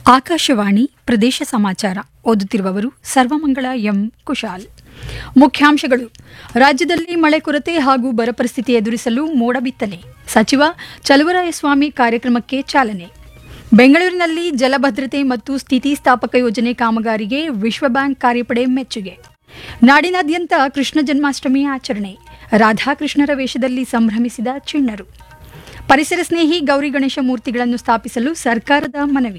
ಆಕಾಶವಾಣಿ ಪ್ರದೇಶ ಸಮಾಚಾರ ಓದುತ್ತಿರುವವರು ಸರ್ವಮಂಗಳ ಎಂ ಕುಶಾಲ್ ಮುಖ್ಯಾಂಶಗಳು ರಾಜ್ಯದಲ್ಲಿ ಮಳೆ ಕೊರತೆ ಹಾಗೂ ಬರ ಪರಿಸ್ಥಿತಿ ಎದುರಿಸಲು ಮೋಡ ಬಿತ್ತನೆ ಸಚಿವ ಚಲುವರಾಯಸ್ವಾಮಿ ಕಾರ್ಯಕ್ರಮಕ್ಕೆ ಚಾಲನೆ ಬೆಂಗಳೂರಿನಲ್ಲಿ ಜಲಭದ್ರತೆ ಮತ್ತು ಸ್ಥಿತಿಸ್ಥಾಪಕ ಯೋಜನೆ ಕಾಮಗಾರಿಗೆ ವಿಶ್ವ ಬ್ಯಾಂಕ್ ಕಾರ್ಯಪಡೆ ಮೆಚ್ಚುಗೆ ನಾಡಿನಾದ್ಯಂತ ಕೃಷ್ಣ ಜನ್ಮಾಷ್ಟಮಿ ಆಚರಣೆ ರಾಧಾಕೃಷ್ಣರ ವೇಷದಲ್ಲಿ ಸಂಭ್ರಮಿಸಿದ ಚಿಣ್ಣರು ಪರಿಸರ ಸ್ನೇಹಿ ಗೌರಿ ಗಣೇಶ ಮೂರ್ತಿಗಳನ್ನು ಸ್ಥಾಪಿಸಲು ಸರ್ಕಾರದ ಮನವಿ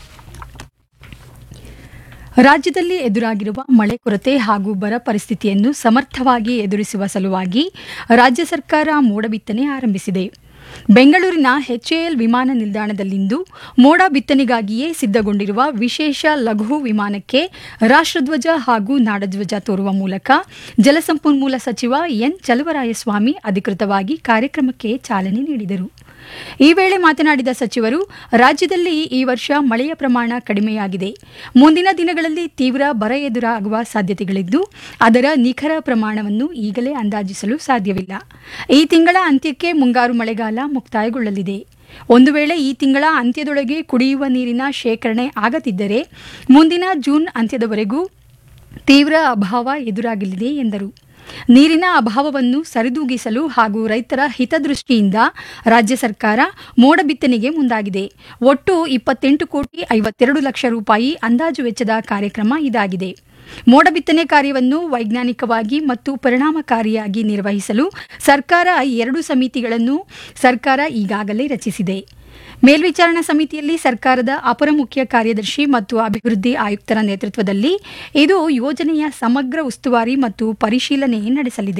ರಾಜ್ಯದಲ್ಲಿ ಎದುರಾಗಿರುವ ಮಳೆ ಕೊರತೆ ಹಾಗೂ ಬರ ಪರಿಸ್ಥಿತಿಯನ್ನು ಸಮರ್ಥವಾಗಿ ಎದುರಿಸುವ ಸಲುವಾಗಿ ರಾಜ್ಯ ಸರ್ಕಾರ ಮೋಡ ಬಿತ್ತನೆ ಆರಂಭಿಸಿದೆ ಬೆಂಗಳೂರಿನ ಎಚ್ಎಎಲ್ ವಿಮಾನ ನಿಲ್ದಾಣದಲ್ಲಿಂದು ಮೋಡ ಬಿತ್ತನೆಗಾಗಿಯೇ ಸಿದ್ಧಗೊಂಡಿರುವ ವಿಶೇಷ ಲಘು ವಿಮಾನಕ್ಕೆ ರಾಷ್ಟ್ರಧ್ವಜ ಹಾಗೂ ನಾಡಧ್ವಜ ತೋರುವ ಮೂಲಕ ಜಲಸಂಪನ್ಮೂಲ ಸಚಿವ ಎನ್ ಚಲುವರಾಯಸ್ವಾಮಿ ಅಧಿಕೃತವಾಗಿ ಕಾರ್ಯಕ್ರಮಕ್ಕೆ ಚಾಲನೆ ನೀಡಿದರು ಈ ವೇಳೆ ಮಾತನಾಡಿದ ಸಚಿವರು ರಾಜ್ಯದಲ್ಲಿ ಈ ವರ್ಷ ಮಳೆಯ ಪ್ರಮಾಣ ಕಡಿಮೆಯಾಗಿದೆ ಮುಂದಿನ ದಿನಗಳಲ್ಲಿ ತೀವ್ರ ಬರ ಎದುರಾಗುವ ಸಾಧ್ಯತೆಗಳಿದ್ದು ಅದರ ನಿಖರ ಪ್ರಮಾಣವನ್ನು ಈಗಲೇ ಅಂದಾಜಿಸಲು ಸಾಧ್ಯವಿಲ್ಲ ಈ ತಿಂಗಳ ಅಂತ್ಯಕ್ಕೆ ಮುಂಗಾರು ಮಳೆಗಾಲ ಮುಕ್ತಾಯಗೊಳ್ಳಲಿದೆ ಒಂದು ವೇಳೆ ಈ ತಿಂಗಳ ಅಂತ್ಯದೊಳಗೆ ಕುಡಿಯುವ ನೀರಿನ ಶೇಖರಣೆ ಆಗದಿದ್ದರೆ ಮುಂದಿನ ಜೂನ್ ಅಂತ್ಯದವರೆಗೂ ತೀವ್ರ ಅಭಾವ ಎದುರಾಗಲಿದೆ ಎಂದರು ನೀರಿನ ಅಭಾವವನ್ನು ಸರಿದೂಗಿಸಲು ಹಾಗೂ ರೈತರ ಹಿತದೃಷ್ಟಿಯಿಂದ ರಾಜ್ಯ ಸರ್ಕಾರ ಮೋಡ ಬಿತ್ತನೆಗೆ ಮುಂದಾಗಿದೆ ಒಟ್ಟು ಇಪ್ಪತ್ತೆಂಟು ಕೋಟಿ ಐವತ್ತೆರಡು ಲಕ್ಷ ರೂಪಾಯಿ ಅಂದಾಜು ವೆಚ್ಚದ ಕಾರ್ಯಕ್ರಮ ಇದಾಗಿದೆ ಮೋಡ ಬಿತ್ತನೆ ಕಾರ್ಯವನ್ನು ವೈಜ್ಞಾನಿಕವಾಗಿ ಮತ್ತು ಪರಿಣಾಮಕಾರಿಯಾಗಿ ನಿರ್ವಹಿಸಲು ಸರ್ಕಾರ ಎರಡು ಸಮಿತಿಗಳನ್ನು ಸರ್ಕಾರ ಈಗಾಗಲೇ ರಚಿಸಿದೆ ಮೇಲ್ವಿಚಾರಣಾ ಸಮಿತಿಯಲ್ಲಿ ಸರ್ಕಾರದ ಅಪರ ಮುಖ್ಯ ಕಾರ್ಯದರ್ಶಿ ಮತ್ತು ಅಭಿವೃದ್ಧಿ ಆಯುಕ್ತರ ನೇತೃತ್ವದಲ್ಲಿ ಇದು ಯೋಜನೆಯ ಸಮಗ್ರ ಉಸ್ತುವಾರಿ ಮತ್ತು ಪರಿಶೀಲನೆ ನಡೆಸಲಿದೆ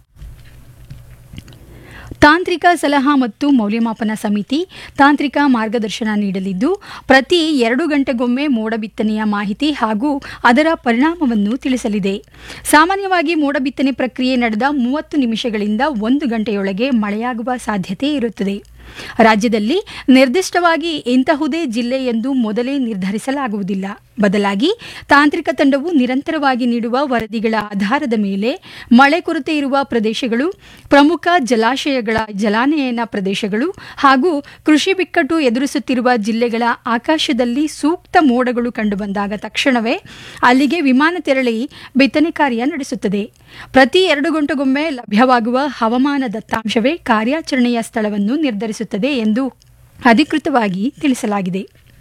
ತಾಂತ್ರಿಕ ಸಲಹಾ ಮತ್ತು ಮೌಲ್ಯಮಾಪನ ಸಮಿತಿ ತಾಂತ್ರಿಕ ಮಾರ್ಗದರ್ಶನ ನೀಡಲಿದ್ದು ಪ್ರತಿ ಎರಡು ಗಂಟೆಗೊಮ್ಮೆ ಮೋಡ ಬಿತ್ತನೆಯ ಮಾಹಿತಿ ಹಾಗೂ ಅದರ ಪರಿಣಾಮವನ್ನು ತಿಳಿಸಲಿದೆ ಸಾಮಾನ್ಯವಾಗಿ ಮೋಡ ಬಿತ್ತನೆ ಪ್ರಕ್ರಿಯೆ ನಡೆದ ಮೂವತ್ತು ನಿಮಿಷಗಳಿಂದ ಒಂದು ಗಂಟೆಯೊಳಗೆ ಮಳೆಯಾಗುವ ಸಾಧ್ಯತೆ ಇರುತ್ತದೆ ರಾಜ್ಯದಲ್ಲಿ ನಿರ್ದಿಷ್ಟವಾಗಿ ಇಂತಹುದೇ ಜಿಲ್ಲೆ ಎಂದು ಮೊದಲೇ ನಿರ್ಧರಿಸಲಾಗುವುದಿಲ್ಲ ಬದಲಾಗಿ ತಾಂತ್ರಿಕ ತಂಡವು ನಿರಂತರವಾಗಿ ನೀಡುವ ವರದಿಗಳ ಆಧಾರದ ಮೇಲೆ ಮಳೆ ಕೊರತೆ ಇರುವ ಪ್ರದೇಶಗಳು ಪ್ರಮುಖ ಜಲಾಶಯಗಳ ಜಲಾನಯನ ಪ್ರದೇಶಗಳು ಹಾಗೂ ಕೃಷಿ ಬಿಕ್ಕಟ್ಟು ಎದುರಿಸುತ್ತಿರುವ ಜಿಲ್ಲೆಗಳ ಆಕಾಶದಲ್ಲಿ ಸೂಕ್ತ ಮೋಡಗಳು ಕಂಡುಬಂದಾಗ ತಕ್ಷಣವೇ ಅಲ್ಲಿಗೆ ವಿಮಾನ ತೆರಳಿ ಬಿತ್ತನೆ ಕಾರ್ಯ ನಡೆಸುತ್ತದೆ ಪ್ರತಿ ಎರಡು ಗಂಟೆಗೊಮ್ಮೆ ಲಭ್ಯವಾಗುವ ಹವಾಮಾನ ದತ್ತಾಂಶವೇ ಕಾರ್ಯಾಚರಣೆಯ ಸ್ಥಳವನ್ನು ನಿರ್ಧರಿಸುತ್ತದೆ ಎಂದು ಅಧಿಕೃತವಾಗಿ ತಿಳಿಸಲಾಗಿದೆ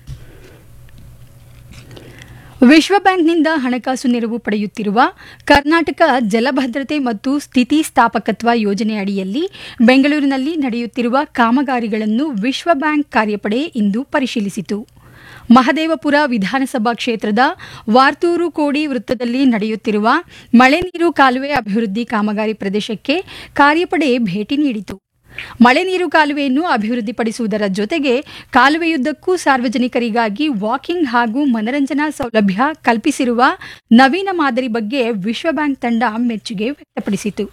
ವಿಶ್ವ ಬ್ಯಾಂಕ್ನಿಂದ ಹಣಕಾಸು ನೆರವು ಪಡೆಯುತ್ತಿರುವ ಕರ್ನಾಟಕ ಜಲಭದ್ರತೆ ಮತ್ತು ಸ್ಥಿತಿಸ್ಥಾಪಕತ್ವ ಯೋಜನೆ ಅಡಿಯಲ್ಲಿ ಬೆಂಗಳೂರಿನಲ್ಲಿ ನಡೆಯುತ್ತಿರುವ ಕಾಮಗಾರಿಗಳನ್ನು ವಿಶ್ವ ಬ್ಯಾಂಕ್ ಕಾರ್ಯಪಡೆ ಇಂದು ಪರಿಶೀಲಿಸಿತು ಮಹದೇವಪುರ ವಿಧಾನಸಭಾ ಕ್ಷೇತ್ರದ ವಾರ್ತೂರು ಕೋಡಿ ವೃತ್ತದಲ್ಲಿ ನಡೆಯುತ್ತಿರುವ ಮಳೆ ನೀರು ಕಾಲುವೆ ಅಭಿವೃದ್ಧಿ ಕಾಮಗಾರಿ ಪ್ರದೇಶಕ್ಕೆ ಕಾರ್ಯಪಡೆ ಭೇಟಿ ನೀಡಿತು ಮಳೆ ನೀರು ಕಾಲುವೆಯನ್ನು ಅಭಿವೃದ್ಧಿಪಡಿಸುವುದರ ಜೊತೆಗೆ ಕಾಲುವೆಯುದ್ದಕ್ಕೂ ಸಾರ್ವಜನಿಕರಿಗಾಗಿ ವಾಕಿಂಗ್ ಹಾಗೂ ಮನರಂಜನಾ ಸೌಲಭ್ಯ ಕಲ್ಪಿಸಿರುವ ನವೀನ ಮಾದರಿ ಬಗ್ಗೆ ವಿಶ್ವ ಬ್ಯಾಂಕ್ ತಂಡ ಮೆಚ್ಚುಗೆ ವ್ಯಕ್ತಪಡಿಸಿತು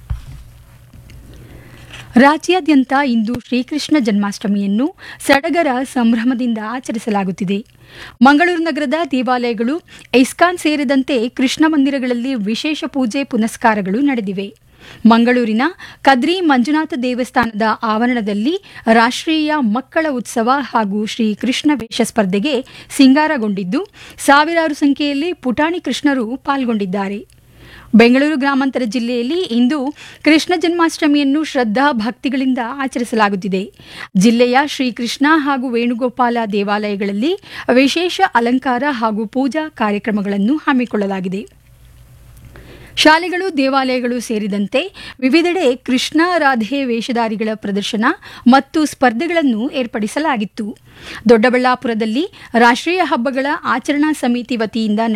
ರಾಜ್ಯಾದ್ಯಂತ ಇಂದು ಶ್ರೀಕೃಷ್ಣ ಜನ್ಮಾಷ್ಟಮಿಯನ್ನು ಸಡಗರ ಸಂಭ್ರಮದಿಂದ ಆಚರಿಸಲಾಗುತ್ತಿದೆ ಮಂಗಳೂರು ನಗರದ ದೇವಾಲಯಗಳು ಐಸ್ಕಾನ್ ಸೇರಿದಂತೆ ಕೃಷ್ಣ ಮಂದಿರಗಳಲ್ಲಿ ವಿಶೇಷ ಪೂಜೆ ಪುನಸ್ಕಾರಗಳು ನಡೆದಿವೆ ಮಂಗಳೂರಿನ ಕದ್ರಿ ಮಂಜುನಾಥ ದೇವಸ್ಥಾನದ ಆವರಣದಲ್ಲಿ ರಾಷ್ಟ್ರೀಯ ಮಕ್ಕಳ ಉತ್ಸವ ಹಾಗೂ ಶ್ರೀ ಕೃಷ್ಣ ವೇಷ ಸ್ಪರ್ಧೆಗೆ ಸಿಂಗಾರಗೊಂಡಿದ್ದು ಸಾವಿರಾರು ಸಂಖ್ಯೆಯಲ್ಲಿ ಪುಟಾಣಿ ಕೃಷ್ಣರು ಪಾಲ್ಗೊಂಡಿದ್ದಾರೆ ಬೆಂಗಳೂರು ಗ್ರಾಮಾಂತರ ಜಿಲ್ಲೆಯಲ್ಲಿ ಇಂದು ಕೃಷ್ಣ ಜನ್ಮಾಷ್ಟಮಿಯನ್ನು ಶ್ರದ್ಧಾ ಭಕ್ತಿಗಳಿಂದ ಆಚರಿಸಲಾಗುತ್ತಿದೆ ಜಿಲ್ಲೆಯ ಶ್ರೀಕೃಷ್ಣ ಹಾಗೂ ವೇಣುಗೋಪಾಲ ದೇವಾಲಯಗಳಲ್ಲಿ ವಿಶೇಷ ಅಲಂಕಾರ ಹಾಗೂ ಪೂಜಾ ಕಾರ್ಯಕ್ರಮಗಳನ್ನು ಹಮ್ಮಿಕೊಳ್ಳಲಾಗಿದೆ ಶಾಲೆಗಳು ದೇವಾಲಯಗಳು ಸೇರಿದಂತೆ ವಿವಿಧೆಡೆ ಕೃಷ್ಣ ರಾಧೆ ವೇಷಧಾರಿಗಳ ಪ್ರದರ್ಶನ ಮತ್ತು ಸ್ಪರ್ಧೆಗಳನ್ನು ಏರ್ಪಡಿಸಲಾಗಿತ್ತು ದೊಡ್ಡಬಳ್ಳಾಪುರದಲ್ಲಿ ರಾಷ್ಟ್ರೀಯ ಹಬ್ಬಗಳ ಆಚರಣಾ ಸಮಿತಿ ವತಿಯಿಂದ